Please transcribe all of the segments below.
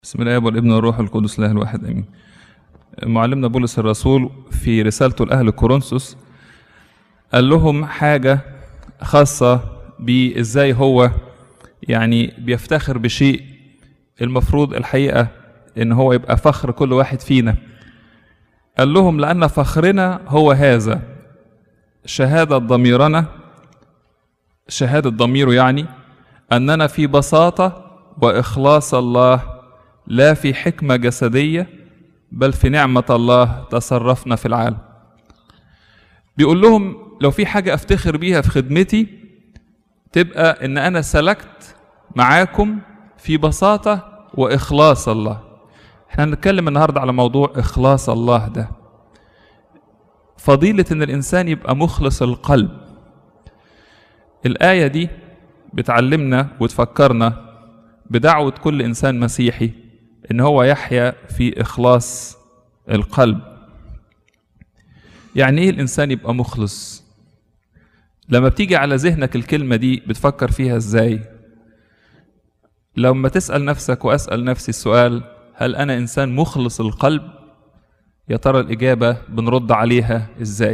بسم الله والابن والروح القدس الله الواحد امين معلمنا بولس الرسول في رسالته لاهل كورنثوس قال لهم حاجه خاصه بازاي هو يعني بيفتخر بشيء المفروض الحقيقه ان هو يبقى فخر كل واحد فينا قال لهم لان فخرنا هو هذا شهاده ضميرنا شهاده ضميره يعني اننا في بساطه واخلاص الله لا في حكمة جسدية بل في نعمة الله تصرفنا في العالم بيقول لهم لو في حاجة أفتخر بيها في خدمتي تبقى إن أنا سلكت معاكم في بساطة وإخلاص الله احنا هنتكلم النهاردة على موضوع إخلاص الله ده فضيلة إن الإنسان يبقى مخلص القلب الآية دي بتعلمنا وتفكرنا بدعوة كل إنسان مسيحي ان هو يحيا في اخلاص القلب يعني ايه الانسان يبقى مخلص لما بتيجي على ذهنك الكلمه دي بتفكر فيها ازاي لما تسال نفسك واسال نفسي السؤال هل انا انسان مخلص القلب يا ترى الاجابه بنرد عليها ازاي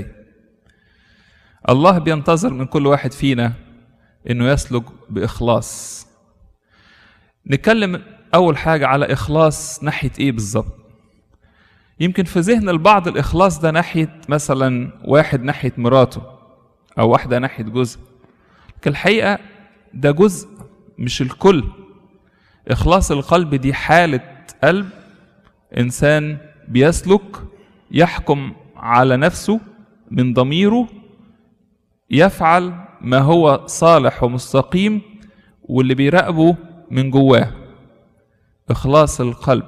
الله بينتظر من كل واحد فينا انه يسلك باخلاص نتكلم أول حاجة على إخلاص ناحية إيه بالظبط؟ يمكن في ذهن البعض الإخلاص ده ناحية مثلا واحد ناحية مراته أو واحدة ناحية جزء لكن الحقيقة ده جزء مش الكل إخلاص القلب دي حالة قلب إنسان بيسلك يحكم على نفسه من ضميره يفعل ما هو صالح ومستقيم واللي بيراقبه من جواه إخلاص القلب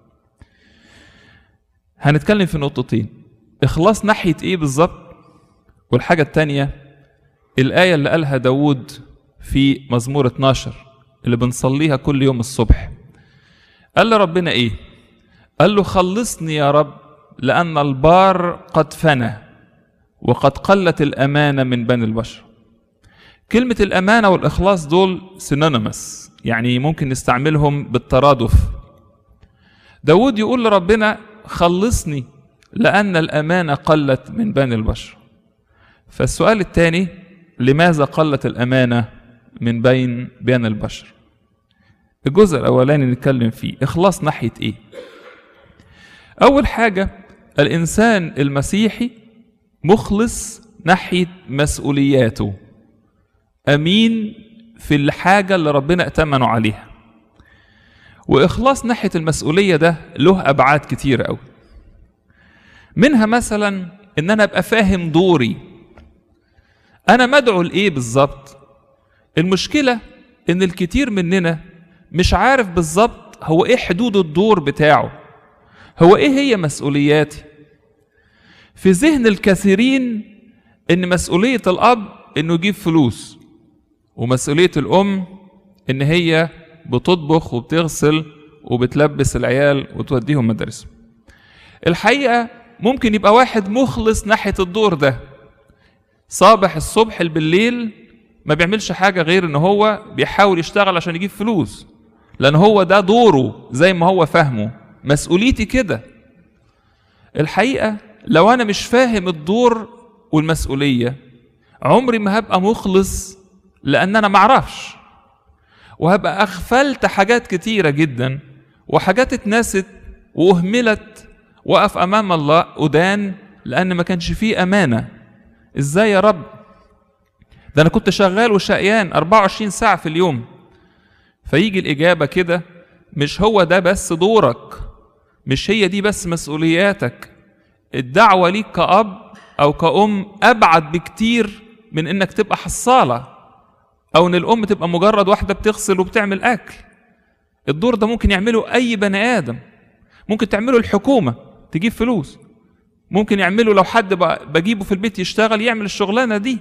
هنتكلم في نقطتين إخلاص ناحية إيه بالظبط والحاجة التانية الآية اللي قالها داود في مزمور 12 اللي بنصليها كل يوم الصبح قال له ربنا إيه قال له خلصني يا رب لأن البار قد فنى وقد قلت الأمانة من بني البشر كلمة الأمانة والإخلاص دول سينونيمس يعني ممكن نستعملهم بالترادف داود يقول لربنا خلصني لأن الأمانة قلت من بني البشر فالسؤال الثاني لماذا قلت الأمانة من بين بين البشر الجزء الأولاني نتكلم فيه إخلاص ناحية إيه أول حاجة الإنسان المسيحي مخلص ناحية مسؤولياته أمين في الحاجة اللي ربنا ائتمنه عليها وإخلاص ناحية المسؤولية ده له أبعاد كتيرة أوي منها مثلا إن أنا أبقى فاهم دوري أنا مدعو لإيه بالظبط المشكلة إن الكتير مننا مش عارف بالظبط هو إيه حدود الدور بتاعه هو إيه هي مسؤولياتي في ذهن الكثيرين إن مسؤولية الأب إنه يجيب فلوس ومسؤولية الأم إن هي بتطبخ وبتغسل وبتلبس العيال وتوديهم مدارس الحقيقة ممكن يبقى واحد مخلص ناحية الدور ده صابح الصبح بالليل ما بيعملش حاجة غير إن هو بيحاول يشتغل عشان يجيب فلوس لأن هو ده دوره زي ما هو فاهمه مسؤوليتي كده الحقيقة لو أنا مش فاهم الدور والمسؤولية عمري ما هبقى مخلص لان انا معرفش وهبقى اغفلت حاجات كتيرة جدا وحاجات اتنست واهملت وقف امام الله ادان لان ما كانش فيه امانة ازاي يا رب ده انا كنت شغال وشقيان 24 ساعة في اليوم فيجي الاجابة كده مش هو ده بس دورك مش هي دي بس مسؤولياتك الدعوة ليك كأب أو كأم أبعد بكتير من إنك تبقى حصالة او ان الام تبقى مجرد واحده بتغسل وبتعمل اكل الدور ده ممكن يعمله اي بني ادم ممكن تعمله الحكومه تجيب فلوس ممكن يعمله لو حد بجيبه في البيت يشتغل يعمل الشغلانه دي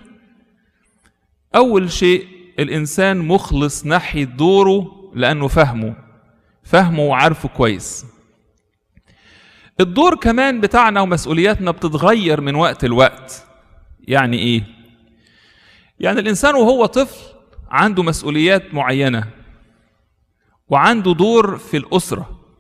اول شيء الانسان مخلص ناحيه دوره لانه فهمه فهمه وعارفه كويس الدور كمان بتاعنا ومسؤولياتنا بتتغير من وقت لوقت يعني ايه يعني الانسان وهو طفل عنده مسؤوليات معينه وعنده دور في الاسره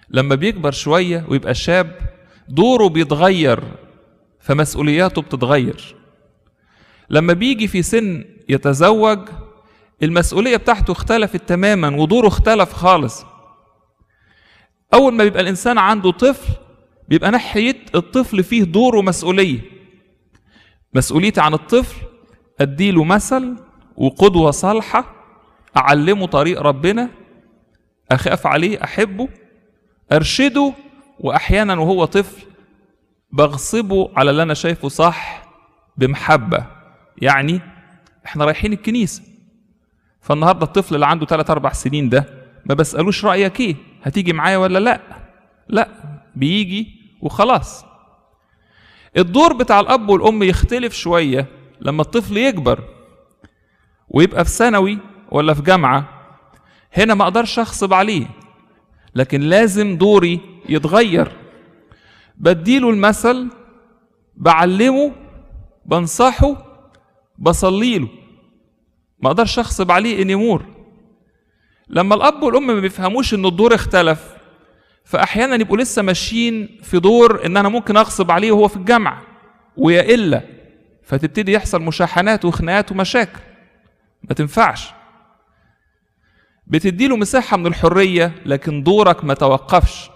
لما بيكبر شوية ويبقى شاب دوره بيتغير فمسؤولياته بتتغير لما بيجي في سن يتزوج المسؤولية بتاعته اختلفت تماما ودوره اختلف خالص أول ما بيبقى الإنسان عنده طفل بيبقى ناحية الطفل فيه دور ومسؤولية مسؤوليتي عن الطفل أديله مثل وقدوة صالحة أعلمه طريق ربنا أخاف عليه أحبه أرشده وأحيانا وهو طفل بغصبه على اللي أنا شايفه صح بمحبة يعني احنا رايحين الكنيسة فالنهاردة الطفل اللي عنده 3 أربع سنين ده ما بسألوش رأيك إيه هتيجي معايا ولا لأ لأ بيجي وخلاص الدور بتاع الأب والأم يختلف شوية لما الطفل يكبر ويبقى في ثانوي ولا في جامعة هنا ما أقدرش أغصب عليه لكن لازم دوري يتغير بديله المثل بعلمه بنصحه بصليله ما اقدرش اغصب عليه ان يمور لما الاب والام ما بيفهموش ان الدور اختلف فاحيانا يبقوا لسه ماشيين في دور ان انا ممكن اغصب عليه وهو في الجامعه ويا الا فتبتدي يحصل مشاحنات وخناقات ومشاكل ما تنفعش بتديله مساحه من الحريه لكن دورك ما توقفش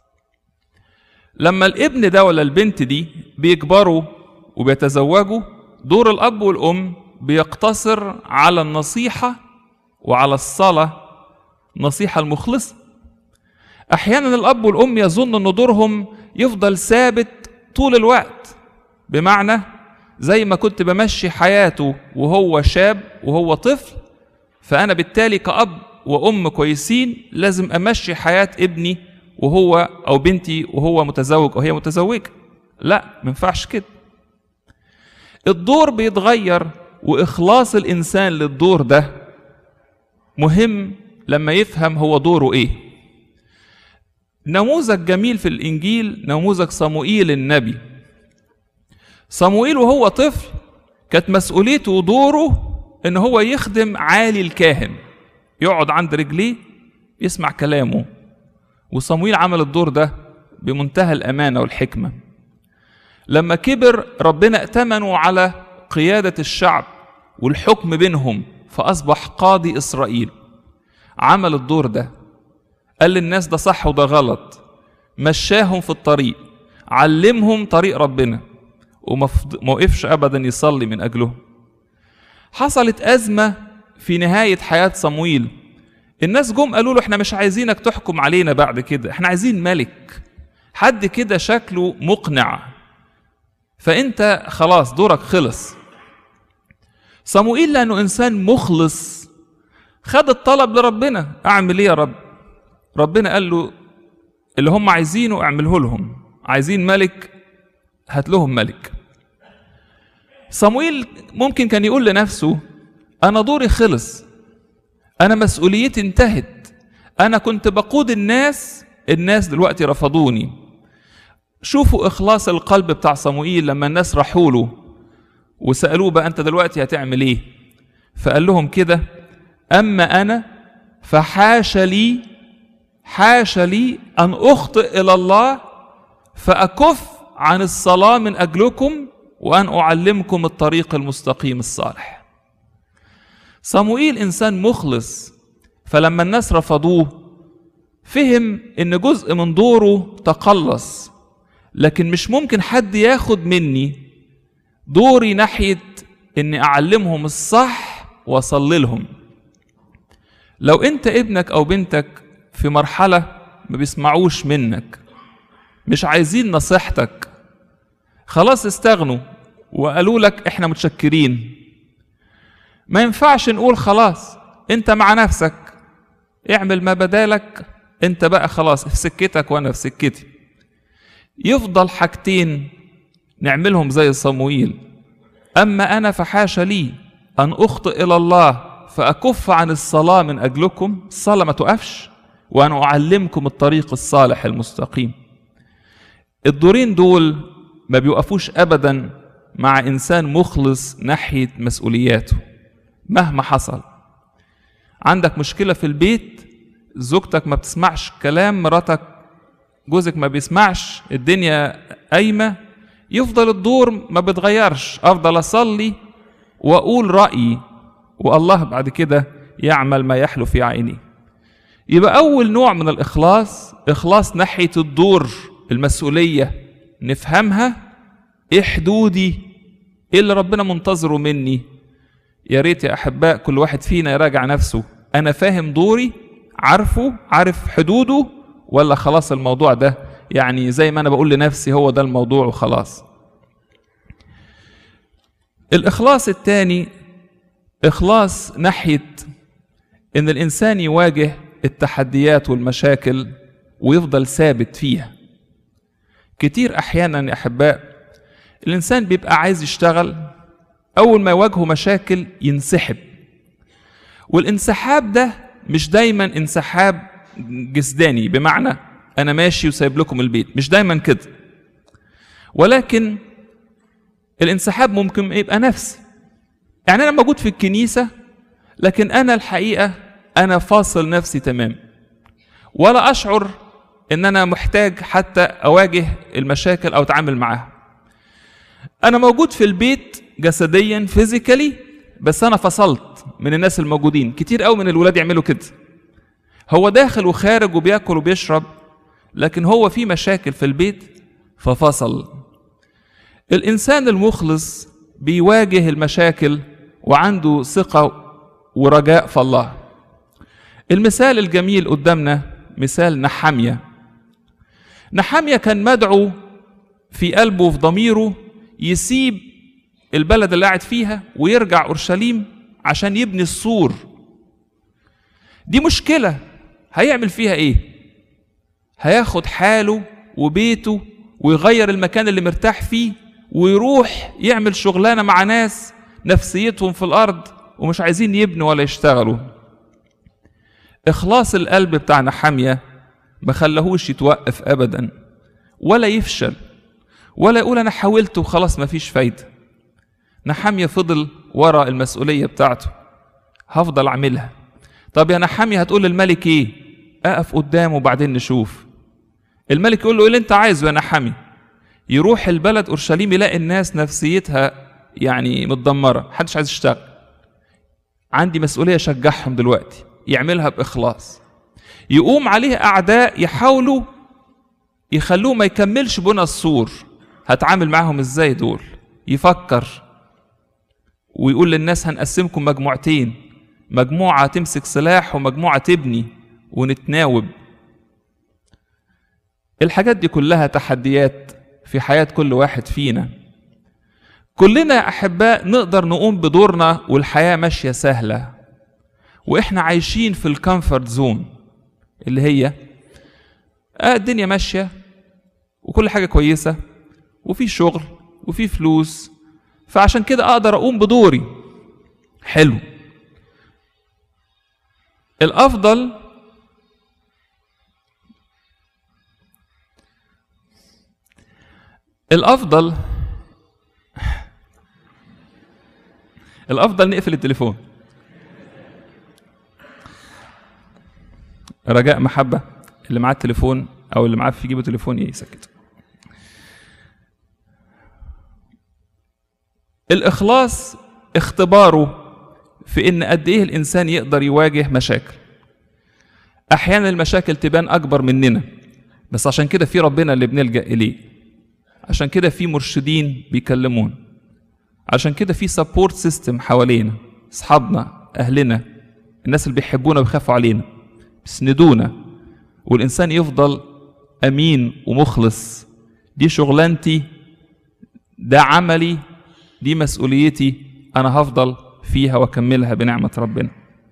لما الابن ده ولا البنت دي بيكبروا وبيتزوجوا دور الاب والام بيقتصر على النصيحه وعلى الصلاه النصيحه المخلصه احيانا الاب والام يظن ان دورهم يفضل ثابت طول الوقت بمعنى زي ما كنت بمشي حياته وهو شاب وهو طفل فانا بالتالي كاب وام كويسين لازم امشي حياه ابني وهو او بنتي وهو متزوج وهي متزوجه لا ما ينفعش كده الدور بيتغير واخلاص الانسان للدور ده مهم لما يفهم هو دوره ايه نموذج جميل في الانجيل نموذج صموئيل النبي صموئيل وهو طفل كانت مسؤوليته ودوره ان هو يخدم عالي الكاهن يقعد عند رجليه يسمع كلامه وصموئيل عمل الدور ده بمنتهى الامانه والحكمه لما كبر ربنا ائتمنه على قياده الشعب والحكم بينهم فاصبح قاضي اسرائيل عمل الدور ده قال للناس ده صح وده غلط مشاهم في الطريق علمهم طريق ربنا وما وقفش ابدا يصلي من اجلهم حصلت ازمه في نهايه حياه صمويل الناس جم قالوا له احنا مش عايزينك تحكم علينا بعد كده احنا عايزين ملك حد كده شكله مقنع فانت خلاص دورك خلص صموئيل لانه انسان مخلص خد الطلب لربنا اعمل ايه يا رب ربنا قال له اللي هم عايزينه اعمله لهم عايزين ملك هات لهم ملك صموئيل ممكن كان يقول لنفسه انا دوري خلص انا مسؤوليتي انتهت انا كنت بقود الناس الناس دلوقتي رفضوني شوفوا اخلاص القلب بتاع صموئيل لما الناس راحوا له وسالوه بقى انت دلوقتي هتعمل ايه فقال لهم كده اما انا فحاش لي حاش لي ان اخطئ الى الله فاكف عن الصلاه من اجلكم وان اعلمكم الطريق المستقيم الصالح صموئيل انسان مخلص فلما الناس رفضوه فهم ان جزء من دوره تقلص لكن مش ممكن حد ياخد مني دوري ناحيه اني اعلمهم الصح واصلي لهم لو انت ابنك او بنتك في مرحله ما بيسمعوش منك مش عايزين نصيحتك خلاص استغنوا وقالوا لك احنا متشكرين ما ينفعش نقول خلاص انت مع نفسك اعمل ما بدالك انت بقى خلاص في سكتك وانا في سكتي يفضل حاجتين نعملهم زي صموئيل اما انا فحاش لي ان اخطئ الى الله فاكف عن الصلاه من اجلكم الصلاه ما تقفش وان اعلمكم الطريق الصالح المستقيم الدورين دول ما بيوقفوش ابدا مع انسان مخلص ناحيه مسؤولياته مهما حصل عندك مشكله في البيت زوجتك ما بتسمعش كلام مراتك جوزك ما بيسمعش الدنيا قايمة يفضل الدور ما بتغيرش أفضل أصلي وأقول رأيي والله بعد كده يعمل ما يحلو في عيني يبقى أول نوع من الإخلاص إخلاص ناحية الدور المسؤولية نفهمها إيه حدودي إيه اللي ربنا منتظره مني يا ريت يا أحباء كل واحد فينا يراجع نفسه أنا فاهم دوري عارفه عارف حدوده ولا خلاص الموضوع ده يعني زي ما أنا بقول لنفسي هو ده الموضوع وخلاص الإخلاص الثاني إخلاص ناحية إن الإنسان يواجه التحديات والمشاكل ويفضل ثابت فيها كتير أحيانا يا أحباء الإنسان بيبقى عايز يشتغل أول ما يواجهه مشاكل ينسحب والانسحاب ده مش دايما انسحاب جسداني بمعنى أنا ماشي وسايب لكم البيت مش دايما كده ولكن الانسحاب ممكن يبقى نفسي يعني أنا موجود في الكنيسة لكن أنا الحقيقة أنا فاصل نفسي تمام ولا أشعر إن أنا محتاج حتى أواجه المشاكل أو أتعامل معاها أنا موجود في البيت جسديا فيزيكالي بس أنا فصلت من الناس الموجودين كتير قوي من الولاد يعملوا كده هو داخل وخارج وبياكل وبيشرب لكن هو في مشاكل في البيت ففصل الإنسان المخلص بيواجه المشاكل وعنده ثقة ورجاء في الله المثال الجميل قدامنا مثال نحامية نحامية كان مدعو في قلبه وفي ضميره يسيب البلد اللي قاعد فيها ويرجع أورشليم عشان يبني السور دي مشكلة هيعمل فيها ايه هياخد حاله وبيته ويغير المكان اللي مرتاح فيه ويروح يعمل شغلانة مع ناس نفسيتهم في الأرض ومش عايزين يبنوا ولا يشتغلوا إخلاص القلب بتاع نحامية ما خلاهوش يتوقف أبدا ولا يفشل ولا يقول أنا حاولت وخلاص ما فيش فايدة نحامية فضل ورا المسؤولية بتاعته هفضل أعملها طب يا نحامية هتقول للملك إيه أقف قدامه وبعدين نشوف الملك يقول له إيه اللي أنت عايزه يا نحامي يروح البلد أورشليم يلاقي الناس نفسيتها يعني متدمرة محدش عايز يشتغل عندي مسؤولية أشجعهم دلوقتي يعملها بإخلاص يقوم عليه أعداء يحاولوا يخلوه ما يكملش بنى السور هتعامل معاهم ازاي دول يفكر ويقول للناس هنقسمكم مجموعتين مجموعة تمسك سلاح ومجموعة تبني ونتناوب الحاجات دي كلها تحديات في حياة كل واحد فينا كلنا يا أحباء نقدر نقوم بدورنا والحياة ماشية سهلة وإحنا عايشين في الكمفورت زون اللي هي آه الدنيا ماشية وكل حاجة كويسة وفي شغل وفي فلوس فعشان كده أقدر أقوم بدوري حلو الأفضل الأفضل الأفضل نقفل التليفون رجاء محبة اللي معاه التليفون أو اللي معاه في جيبه تليفون يسكت الإخلاص اختباره في إن قد إيه الإنسان يقدر يواجه مشاكل أحيانا المشاكل تبان أكبر مننا بس عشان كده في ربنا اللي بنلجأ إليه عشان كده في مرشدين بيكلمون عشان كده في سبورت سيستم حوالينا اصحابنا اهلنا الناس اللي بيحبونا ويخافوا علينا بيسندونا والانسان يفضل امين ومخلص دي شغلانتي ده عملي دي مسؤوليتي انا هفضل فيها واكملها بنعمه ربنا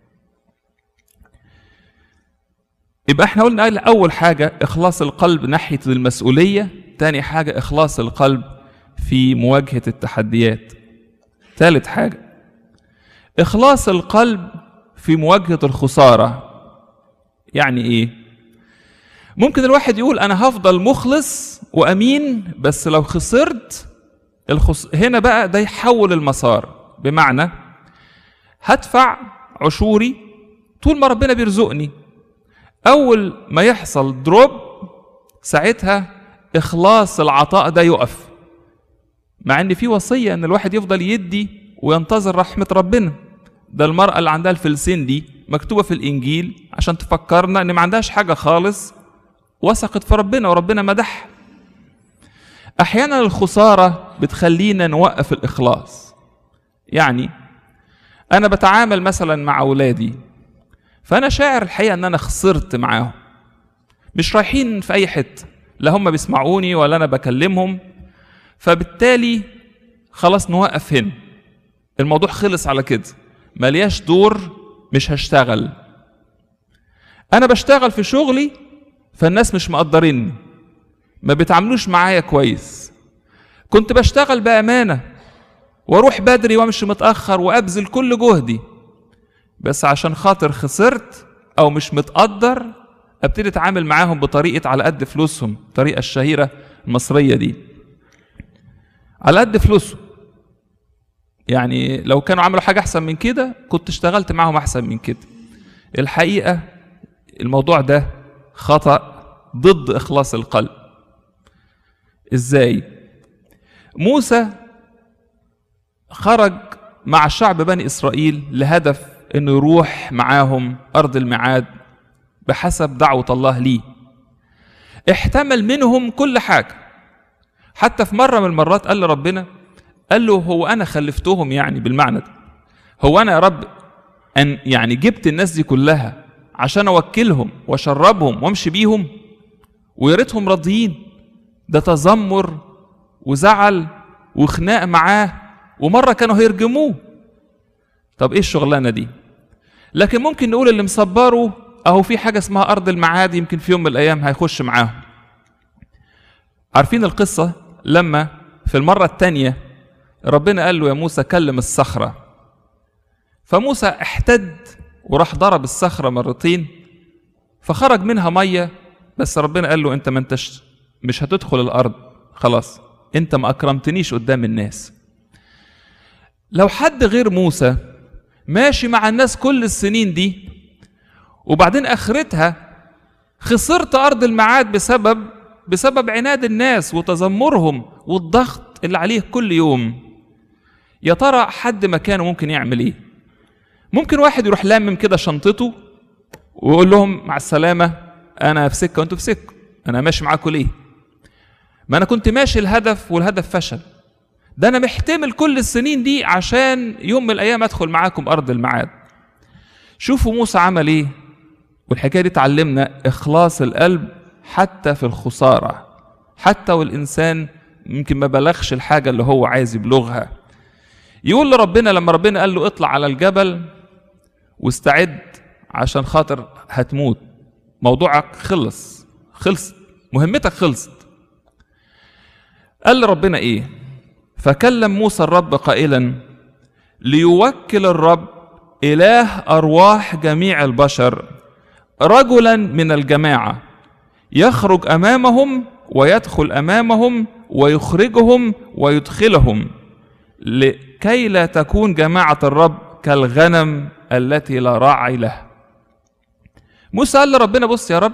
يبقى احنا قلنا اول حاجه اخلاص القلب ناحيه المسؤوليه تاني حاجه اخلاص القلب في مواجهه التحديات ثالث حاجه اخلاص القلب في مواجهه الخساره يعني ايه ممكن الواحد يقول انا هفضل مخلص وامين بس لو خسرت الخس... هنا بقى ده يحول المسار بمعنى هدفع عشوري طول ما ربنا بيرزقني اول ما يحصل دروب ساعتها اخلاص العطاء ده يقف مع ان في وصيه ان الواحد يفضل يدي وينتظر رحمه ربنا ده المراه اللي عندها الفلسين دي مكتوبه في الانجيل عشان تفكرنا ان ما عندهاش حاجه خالص وثقت في ربنا وربنا مدحها احيانا الخساره بتخلينا نوقف الاخلاص يعني انا بتعامل مثلا مع اولادي فانا شاعر الحقيقه ان انا خسرت معاهم مش رايحين في اي حته لا هم بيسمعوني ولا انا بكلمهم فبالتالي خلاص نوقف هنا الموضوع خلص على كده ملياش دور مش هشتغل انا بشتغل في شغلي فالناس مش مقدريني ما بيتعاملوش معايا كويس كنت بشتغل بامانه واروح بدري وامشي متاخر وابذل كل جهدي بس عشان خاطر خسرت او مش متقدر ابتدي اتعامل معاهم بطريقه على قد فلوسهم الطريقه الشهيره المصريه دي على قد فلوسهم يعني لو كانوا عملوا حاجه احسن من كده كنت اشتغلت معاهم احسن من كده الحقيقه الموضوع ده خطا ضد اخلاص القلب ازاي موسى خرج مع شعب بني اسرائيل لهدف انه يروح معاهم ارض الميعاد بحسب دعوه الله ليه احتمل منهم كل حاجه حتى في مره من المرات قال لربنا قال له هو انا خلفتهم يعني بالمعنى ده هو انا يا رب ان يعني جبت الناس دي كلها عشان اوكلهم واشربهم وامشي بيهم ويا ريتهم راضيين ده تذمر وزعل وخناق معاه ومره كانوا هيرجموه طب ايه الشغلانه دي لكن ممكن نقول اللي مصبره اهو في حاجه اسمها ارض المعاد يمكن في يوم من الايام هيخش معاهم عارفين القصه لما في المره الثانيه ربنا قال له يا موسى كلم الصخره فموسى احتد وراح ضرب الصخره مرتين فخرج منها ميه بس ربنا قال له انت ما انتش مش هتدخل الارض خلاص انت ما اكرمتنيش قدام الناس لو حد غير موسى ماشي مع الناس كل السنين دي وبعدين اخرتها خسرت ارض الميعاد بسبب بسبب عناد الناس وتذمرهم والضغط اللي عليه كل يوم يا ترى حد مكانه ممكن يعمل ايه ممكن واحد يروح لامم كده شنطته ويقول لهم مع السلامه انا في سكه وانتوا في سكه انا ماشي معاكم ليه ما انا كنت ماشي الهدف والهدف فشل ده انا محتمل كل السنين دي عشان يوم من الايام ادخل معاكم ارض الميعاد شوفوا موسى عمل ايه والحكايه دي تعلمنا اخلاص القلب حتى في الخساره حتى والانسان يمكن ما بلغش الحاجه اللي هو عايز يبلغها يقول لربنا لما ربنا قال له اطلع على الجبل واستعد عشان خاطر هتموت موضوعك خلص خلص مهمتك خلصت قال لربنا ايه فكلم موسى الرب قائلا ليوكل الرب اله ارواح جميع البشر رجلا من الجماعه يخرج امامهم ويدخل امامهم ويخرجهم ويدخلهم لكي لا تكون جماعه الرب كالغنم التي لا راعي لها موسى قال لربنا بص يا رب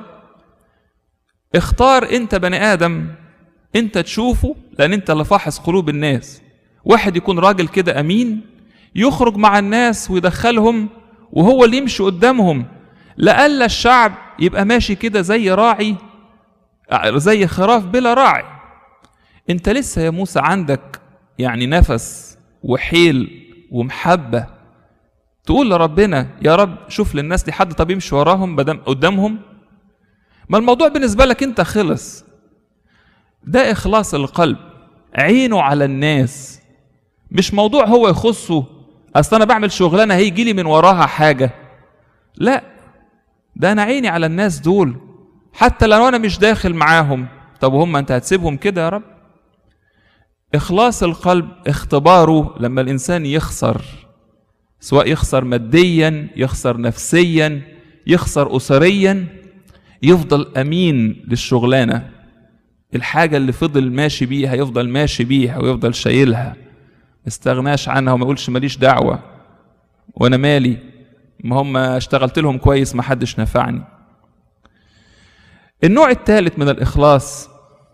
اختار انت بني ادم انت تشوفه لان انت اللي فاحص قلوب الناس واحد يكون راجل كده امين يخرج مع الناس ويدخلهم وهو اللي يمشي قدامهم لألا الشعب يبقى ماشي كده زي راعي زي خراف بلا راعي انت لسه يا موسى عندك يعني نفس وحيل ومحبة تقول لربنا يا رب شوف للناس دي حد طب يمشي وراهم بدم قدامهم ما الموضوع بالنسبة لك انت خلص ده إخلاص القلب عينه على الناس مش موضوع هو يخصه أصل أنا بعمل شغلانة هيجي لي من وراها حاجة لا ده أنا عيني على الناس دول حتى لو أنا مش داخل معاهم طب وهم أنت هتسيبهم كده يا رب إخلاص القلب اختباره لما الإنسان يخسر سواء يخسر ماديا يخسر نفسيا يخسر أسريا يفضل أمين للشغلانة الحاجة اللي فضل ماشي بيها يفضل ماشي بيها ويفضل شايلها ما استغناش عنها وما يقولش ماليش دعوة وأنا مالي ما هم اشتغلت لهم كويس ما حدش نفعني النوع الثالث من الإخلاص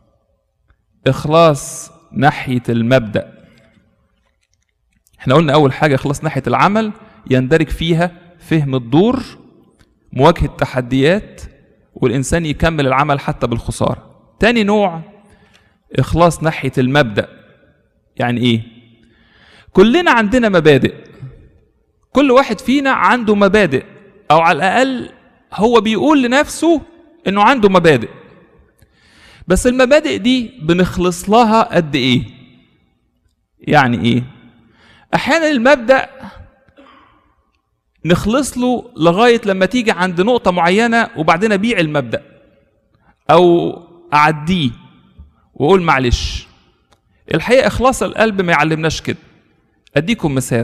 إخلاص ناحية المبدأ احنا قلنا أول حاجة إخلاص ناحية العمل يندرج فيها فهم الدور مواجهة التحديات والإنسان يكمل العمل حتى بالخسارة تاني نوع إخلاص ناحية المبدأ يعني إيه كلنا عندنا مبادئ كل واحد فينا عنده مبادئ أو على الأقل هو بيقول لنفسه إنه عنده مبادئ بس المبادئ دي بنخلص لها قد إيه يعني إيه أحيانا المبدأ نخلص له لغاية لما تيجي عند نقطة معينة وبعدين أبيع المبدأ أو أعديه وأقول معلش الحقيقة إخلاص القلب ما يعلمناش كده أديكم مثال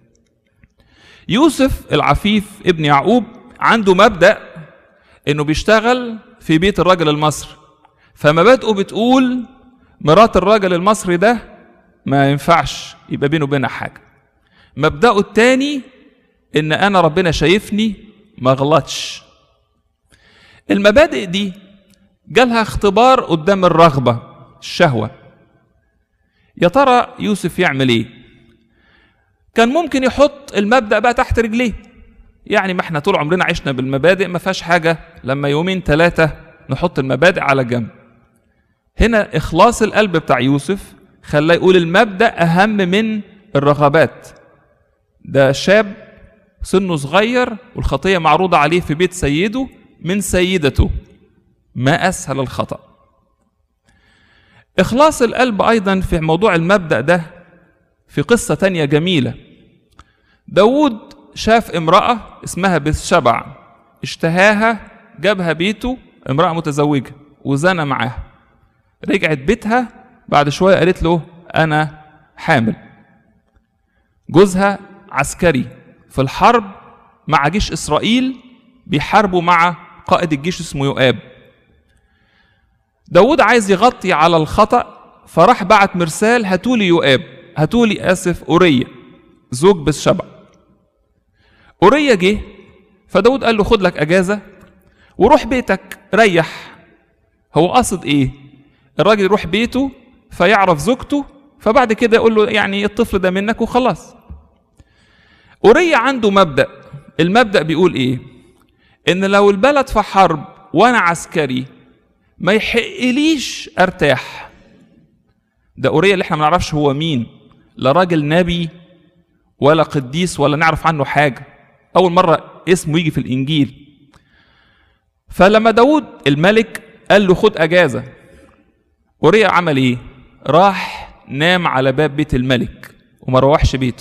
يوسف العفيف ابن يعقوب عنده مبدأ إنه بيشتغل في بيت الراجل المصري فمبادئه بتقول مرات الراجل المصري ده ما ينفعش يبقى بينه وبينها حاجة مبدأه التاني ان انا ربنا شايفني ما غلطش المبادئ دي جالها اختبار قدام الرغبه الشهوه يا ترى يوسف يعمل ايه كان ممكن يحط المبدا بقى تحت رجليه يعني ما احنا طول عمرنا عشنا بالمبادئ ما فيهاش حاجه لما يومين ثلاثه نحط المبادئ على جنب هنا اخلاص القلب بتاع يوسف خلاه يقول المبدا اهم من الرغبات ده شاب سنه صغير والخطية معروضة عليه في بيت سيده من سيدته ما أسهل الخطأ إخلاص القلب أيضا في موضوع المبدأ ده في قصة تانية جميلة داود شاف امرأة اسمها بثشبع اشتهاها جابها بيته امرأة متزوجة وزنى معاها رجعت بيتها بعد شوية قالت له أنا حامل جوزها عسكري في الحرب مع جيش إسرائيل بيحاربوا مع قائد الجيش اسمه يؤاب داود عايز يغطي على الخطأ فراح بعت مرسال هاتولي يؤاب هاتولي آسف أورية زوج بالشبع أورية جه فداود قال له خد لك أجازة وروح بيتك ريح هو قصد إيه الراجل يروح بيته فيعرف زوجته فبعد كده يقول له يعني الطفل ده منك وخلاص أوريا عنده مبدأ المبدأ بيقول إيه إن لو البلد في حرب وأنا عسكري ما يحقليش أرتاح ده أوريا اللي احنا ما نعرفش هو مين لا راجل نبي ولا قديس ولا نعرف عنه حاجة أول مرة اسمه يجي في الإنجيل فلما داود الملك قال له خد أجازة أوريا عمل إيه راح نام على باب بيت الملك وما روحش بيته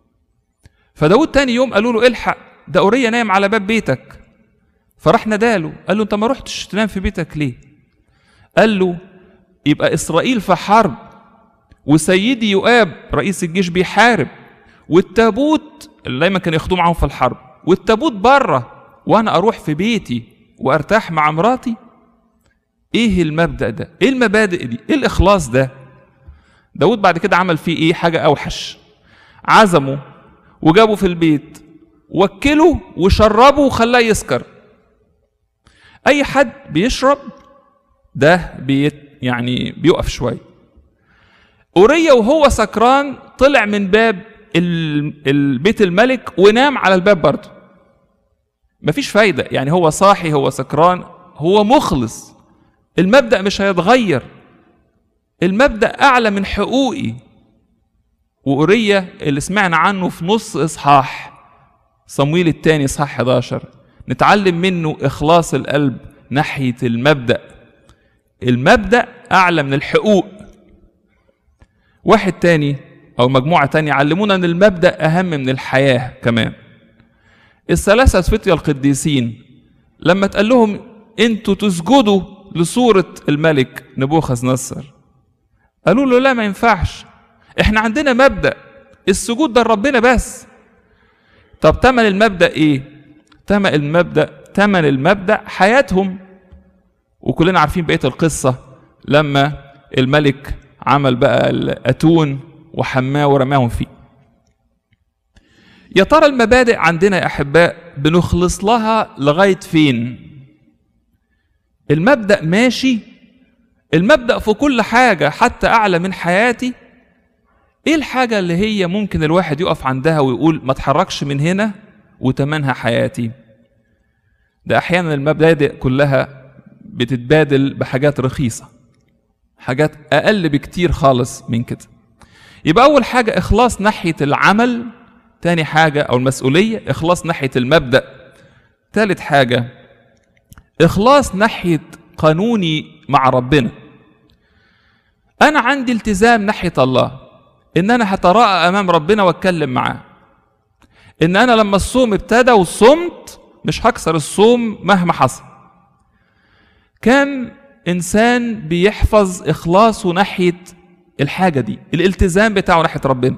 فداود تاني يوم قالوا له الحق ده أوريا نايم على باب بيتك فراح ناداله قال له انت ما رحتش تنام في بيتك ليه قال له يبقى اسرائيل في حرب وسيدي يؤاب رئيس الجيش بيحارب والتابوت اللي دايما كانوا ياخدوه معاهم في الحرب والتابوت بره وانا اروح في بيتي وارتاح مع مراتي ايه المبدا ده ايه المبادئ دي ايه الاخلاص ده داود بعد كده عمل فيه ايه حاجه اوحش عزمه وجابه في البيت وكله وشربه وخلاه يسكر اي حد بيشرب ده بيت يعني بيقف شويه اوريا وهو سكران طلع من باب البيت الملك ونام على الباب برضه مفيش فايده يعني هو صاحي هو سكران هو مخلص المبدا مش هيتغير المبدا اعلى من حقوقي وأورية اللي سمعنا عنه في نص إصحاح صمويل الثاني إصحاح 11 نتعلم منه إخلاص القلب ناحية المبدأ المبدأ أعلى من الحقوق واحد تاني أو مجموعة تانية علمونا أن المبدأ أهم من الحياة كمان الثلاثة فتية القديسين لما تقال لهم انتوا تسجدوا لصورة الملك نبوخذ نصر قالوا له لا ما ينفعش احنا عندنا مبدا السجود ده لربنا بس طب تمن المبدا ايه تمن المبدا تمن المبدا حياتهم وكلنا عارفين بقيه القصه لما الملك عمل بقى الاتون وحماه ورماهم فيه يا ترى المبادئ عندنا يا احباء بنخلص لها لغايه فين المبدأ ماشي المبدأ في كل حاجة حتى أعلى من حياتي إيه الحاجة اللي هي ممكن الواحد يقف عندها ويقول ما اتحركش من هنا وتمنها حياتي ده أحيانا المبادئ كلها بتتبادل بحاجات رخيصة حاجات أقل بكتير خالص من كده يبقى أول حاجة إخلاص ناحية العمل تاني حاجة أو المسؤولية إخلاص ناحية المبدأ تالت حاجة إخلاص ناحية قانوني مع ربنا أنا عندي التزام ناحية الله إن أنا هتراءى أمام ربنا وأتكلم معاه إن أنا لما الصوم ابتدى وصمت مش هكسر الصوم مهما حصل كم إنسان بيحفظ إخلاصه ناحية الحاجة دي الالتزام بتاعه ناحية ربنا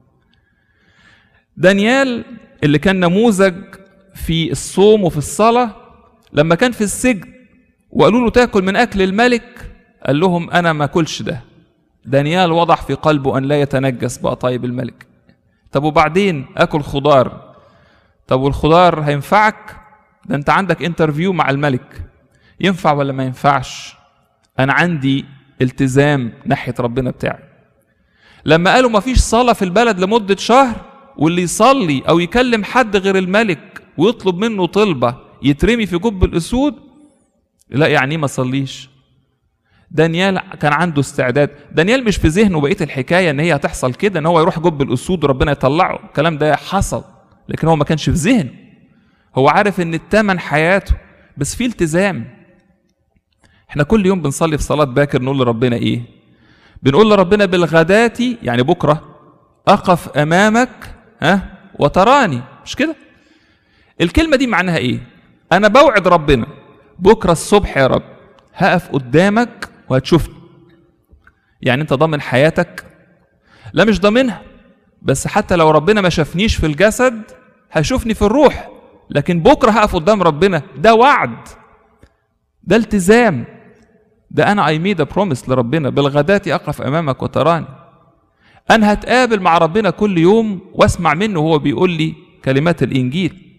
دانيال اللي كان نموذج في الصوم وفي الصلاة لما كان في السجن وقالوا له تاكل من أكل الملك قال لهم أنا ما أكلش ده دانيال وضع في قلبه أن لا يتنجس بقطايب الملك طب وبعدين أكل خضار طب والخضار هينفعك ده أنت عندك انترفيو مع الملك ينفع ولا ما ينفعش أنا عندي التزام ناحية ربنا بتاعي لما قالوا ما فيش صلاة في البلد لمدة شهر واللي يصلي أو يكلم حد غير الملك ويطلب منه طلبة يترمي في جب الأسود لا يعني ما صليش دانيال كان عنده استعداد دانيال مش في ذهنه بقيه الحكايه ان هي هتحصل كده ان هو يروح جب الاسود وربنا يطلعه الكلام ده حصل لكن هو ما كانش في ذهنه هو عارف ان التمن حياته بس في التزام احنا كل يوم بنصلي في صلاه باكر نقول لربنا ايه بنقول لربنا بالغداة يعني بكره اقف امامك ها وتراني مش كده الكلمه دي معناها ايه انا بوعد ربنا بكره الصبح يا رب هقف قدامك وهتشوفني يعني انت ضامن حياتك لا مش ضامنها بس حتى لو ربنا ما شافنيش في الجسد هيشوفني في الروح لكن بكره هقف قدام ربنا ده وعد ده التزام ده انا اي ميد بروميس لربنا بالغداة اقف امامك وتراني انا هتقابل مع ربنا كل يوم واسمع منه وهو بيقول لي كلمات الانجيل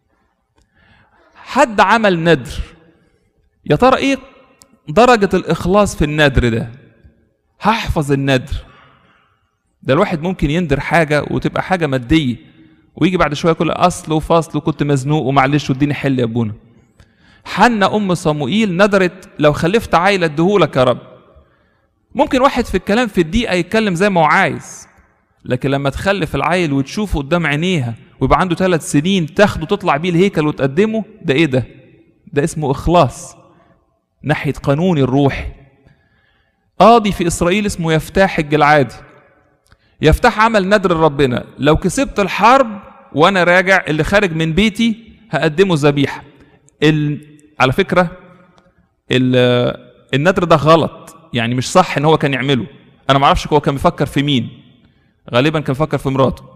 حد عمل ندر يا ترى ايه درجة الإخلاص في الندر ده هحفظ الندر ده الواحد ممكن يندر حاجة وتبقى حاجة مادية ويجي بعد شوية يقول أصل وفصل وكنت مزنوق ومعلش واديني حل يا أبونا حنا أم صموئيل ندرت لو خلفت عيل اديهولك يا رب ممكن واحد في الكلام في الدقيقة يتكلم زي ما هو عايز لكن لما تخلف العيل وتشوفه قدام عينيها ويبقى عنده ثلاث سنين تاخده تطلع بيه الهيكل وتقدمه ده ايه ده؟ ده اسمه إخلاص ناحية قانون الروح قاضي في إسرائيل اسمه يفتاح الجلعادي يفتح عمل ندر ربنا لو كسبت الحرب وأنا راجع اللي خارج من بيتي هقدمه ذبيحة ال... على فكرة ال... الندر ده غلط يعني مش صح ان هو كان يعمله انا ما اعرفش هو كان بيفكر في مين غالبا كان بيفكر في مراته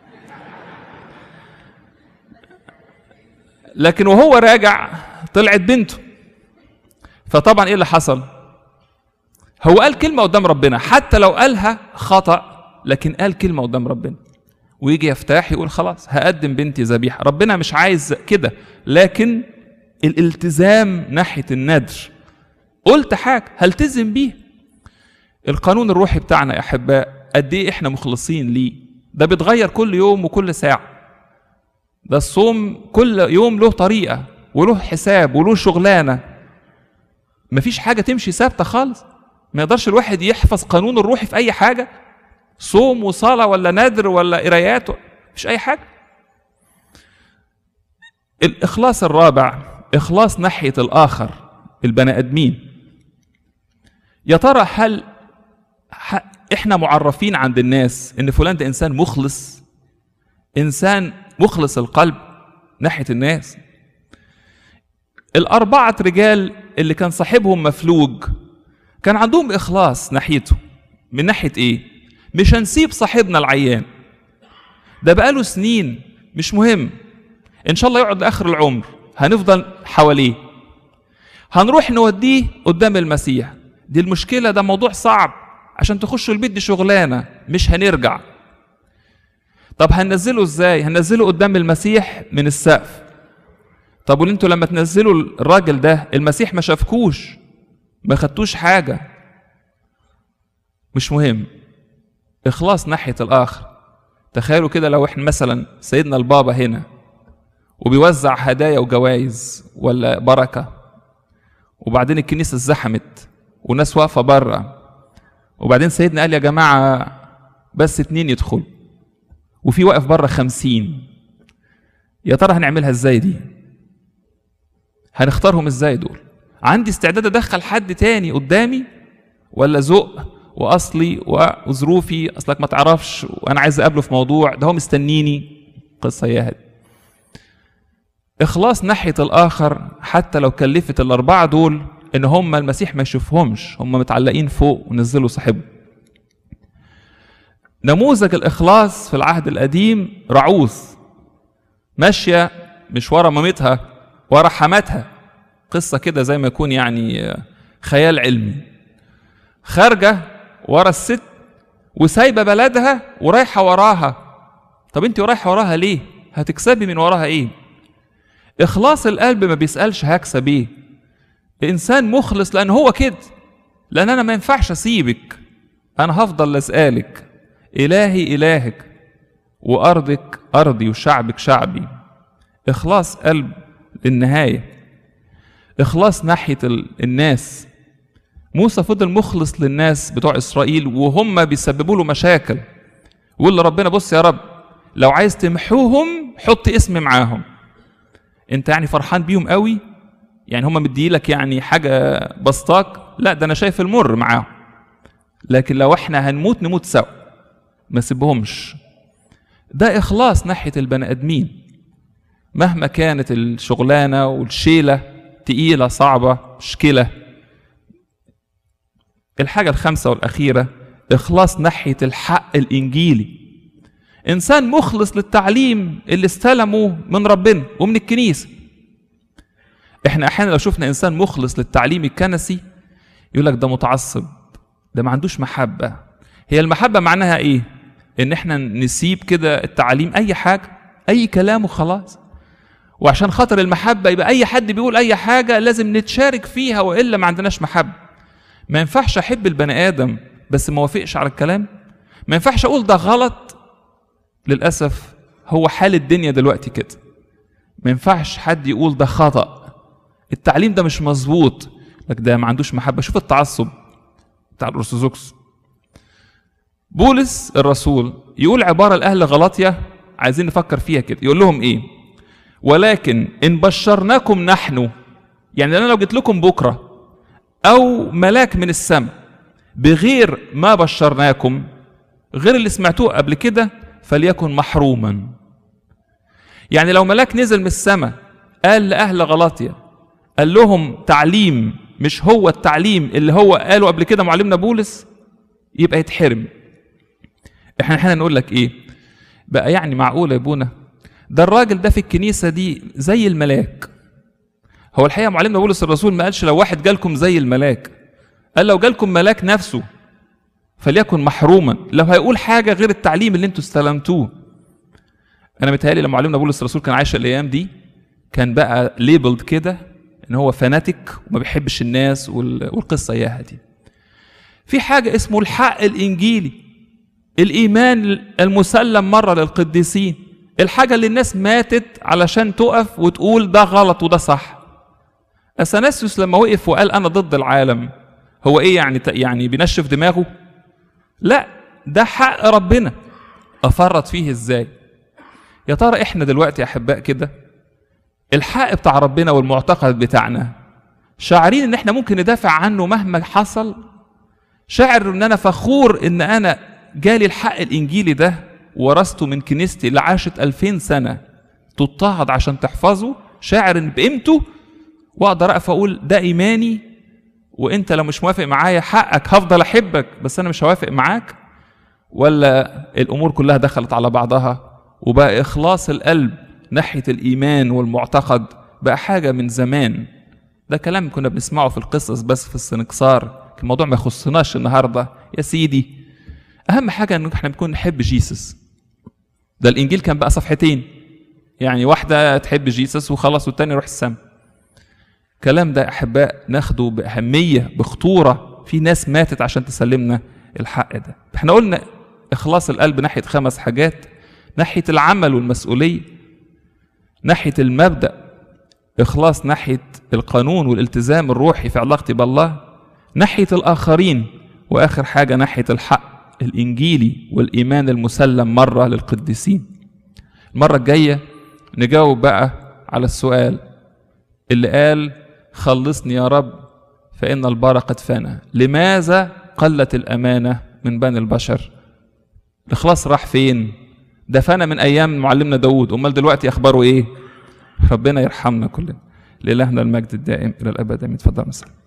لكن وهو راجع طلعت بنته فطبعا ايه اللي حصل هو قال كلمه قدام ربنا حتى لو قالها خطا لكن قال كلمه قدام ربنا ويجي يفتح يقول خلاص هقدم بنتي ذبيحه ربنا مش عايز كده لكن الالتزام ناحيه الندر قلت حاجه هلتزم بيه القانون الروحي بتاعنا يا احباء قد ايه احنا مخلصين ليه ده بيتغير كل يوم وكل ساعه ده الصوم كل يوم له طريقه وله حساب وله شغلانه مفيش حاجه تمشي ثابته خالص ما يقدرش الواحد يحفظ قانون الروحي في اي حاجه صوم وصلاه ولا نذر ولا قرايات مفيش اي حاجه الاخلاص الرابع اخلاص ناحيه الاخر البني ادمين يا ترى هل احنا معرفين عند الناس ان فلان ده انسان مخلص انسان مخلص القلب ناحيه الناس الاربعه رجال اللي كان صاحبهم مفلوج كان عندهم اخلاص ناحيته من ناحيه ايه مش هنسيب صاحبنا العيان ده بقاله سنين مش مهم ان شاء الله يقعد لاخر العمر هنفضل حواليه هنروح نوديه قدام المسيح دي المشكله ده موضوع صعب عشان تخشوا البيت دي شغلانه مش هنرجع طب هننزله ازاي هننزله قدام المسيح من السقف طب وانتوا لما تنزلوا الراجل ده المسيح ما شافكوش ما خدتوش حاجه مش مهم اخلاص ناحيه الاخر تخيلوا كده لو احنا مثلا سيدنا البابا هنا وبيوزع هدايا وجوائز ولا بركه وبعدين الكنيسه اتزحمت وناس واقفه بره وبعدين سيدنا قال يا جماعه بس اتنين يدخلوا وفي واقف بره خمسين يا ترى هنعملها ازاي دي هنختارهم ازاي دول عندي استعداد ادخل حد تاني قدامي ولا ذوق واصلي وظروفي اصلك ما تعرفش وانا عايز اقابله في موضوع ده هو مستنيني قصه يا هدي اخلاص ناحيه الاخر حتى لو كلفت الاربعه دول ان هم المسيح ما يشوفهمش هم متعلقين فوق ونزلوا صاحبه نموذج الاخلاص في العهد القديم رعوث ماشيه مش ورا مامتها ورا حماتها قصه كده زي ما يكون يعني خيال علمي خارجه ورا الست وسايبه بلدها ورايحه وراها طب انت رايحه وراها ليه هتكسبي من وراها ايه اخلاص القلب ما بيسالش هكسب ايه انسان مخلص لان هو كده لان انا ما ينفعش اسيبك انا هفضل اسالك الهي الهك وارضك ارضي وشعبك شعبي اخلاص قلب للنهايه اخلاص ناحيه الناس موسى فضل مخلص للناس بتوع اسرائيل وهم بيسببوا له مشاكل ويقول لربنا بص يا رب لو عايز تمحوهم حط اسم معاهم انت يعني فرحان بيهم قوي يعني هم مديلك يعني حاجه بسطاك لا ده انا شايف المر معاهم لكن لو احنا هنموت نموت سوا ما سيبهمش ده اخلاص ناحيه البني ادمين مهما كانت الشغلانه والشيله تقيله صعبه مشكله الحاجه الخامسه والاخيره اخلاص ناحيه الحق الانجيلي انسان مخلص للتعليم اللي استلمه من ربنا ومن الكنيسه احنا احيانا لو شفنا انسان مخلص للتعليم الكنسي يقول لك ده متعصب ده ما عندوش محبه هي المحبه معناها ايه ان احنا نسيب كده التعليم اي حاجه اي كلام وخلاص وعشان خاطر المحبه يبقى اي حد بيقول اي حاجه لازم نتشارك فيها والا ما عندناش محبه ما ينفعش احب البني ادم بس ما وافقش على الكلام ما ينفعش اقول ده غلط للاسف هو حال الدنيا دلوقتي كده ما ينفعش حد يقول ده خطأ التعليم ده مش مظبوط لك ده ما عندوش محبه شوف التعصب بتاع الارثوذكس بولس الرسول يقول عباره لاهل غلطيا عايزين نفكر فيها كده يقول لهم ايه ولكن ان بشرناكم نحن يعني انا لو جيت لكم بكره او ملاك من السماء بغير ما بشرناكم غير اللي سمعتوه قبل كده فليكن محروما يعني لو ملاك نزل من السماء قال لاهل غلطيا قال لهم تعليم مش هو التعليم اللي هو قاله قبل كده معلمنا بولس يبقى يتحرم احنا احنا نقول لك ايه بقى يعني معقول يا ابونا ده الراجل ده في الكنيسه دي زي الملاك هو الحقيقه معلمنا بولس الرسول ما قالش لو واحد جالكم زي الملاك قال لو جالكم ملاك نفسه فليكن محروما لو هيقول حاجه غير التعليم اللي انتوا استلمتوه انا متهيألي لما معلمنا بولس الرسول كان عايش الايام دي كان بقى ليبلد كده ان هو فاناتيك وما بيحبش الناس والقصه اياها دي في حاجه اسمه الحق الانجيلي الايمان المسلم مره للقديسين الحاجه اللي الناس ماتت علشان تقف وتقول ده غلط وده صح اثناسيوس لما وقف وقال انا ضد العالم هو ايه يعني يعني بينشف دماغه لا ده حق ربنا افرط فيه ازاي يا ترى احنا دلوقتي يا احباء كده الحق بتاع ربنا والمعتقد بتاعنا شاعرين ان احنا ممكن ندافع عنه مهما حصل شاعر ان انا فخور ان انا جالي الحق الانجيلي ده ورثته من كنيستي اللي عاشت 2000 سنه تضطهد عشان تحفظه شاعر ان بقيمته واقدر اقف اقول ده ايماني وانت لو مش موافق معايا حقك هفضل احبك بس انا مش هوافق معاك ولا الامور كلها دخلت على بعضها وبقى اخلاص القلب ناحيه الايمان والمعتقد بقى حاجه من زمان ده كلام كنا بنسمعه في القصص بس في السنكسار الموضوع ما يخصناش النهارده يا سيدي اهم حاجه ان احنا بنكون نحب جيسس ده الانجيل كان بقى صفحتين يعني واحدة تحب جيسس وخلاص والتاني يروح السما الكلام ده أحباء ناخده بأهمية بخطورة في ناس ماتت عشان تسلمنا الحق ده احنا قلنا إخلاص القلب ناحية خمس حاجات ناحية العمل والمسؤولية ناحية المبدأ إخلاص ناحية القانون والالتزام الروحي في علاقتي بالله ناحية الآخرين وآخر حاجة ناحية الحق الإنجيلي والإيمان المسلم مرة للقديسين المرة الجاية نجاوب بقى على السؤال اللي قال خلصني يا رب فإن البار قد فنى لماذا قلت الأمانة من بني البشر الإخلاص راح فين ده فنى من أيام معلمنا داود أمال دلوقتي أخباره إيه ربنا يرحمنا كلنا لإلهنا المجد الدائم إلى الأبد آمين اتفضل مثلا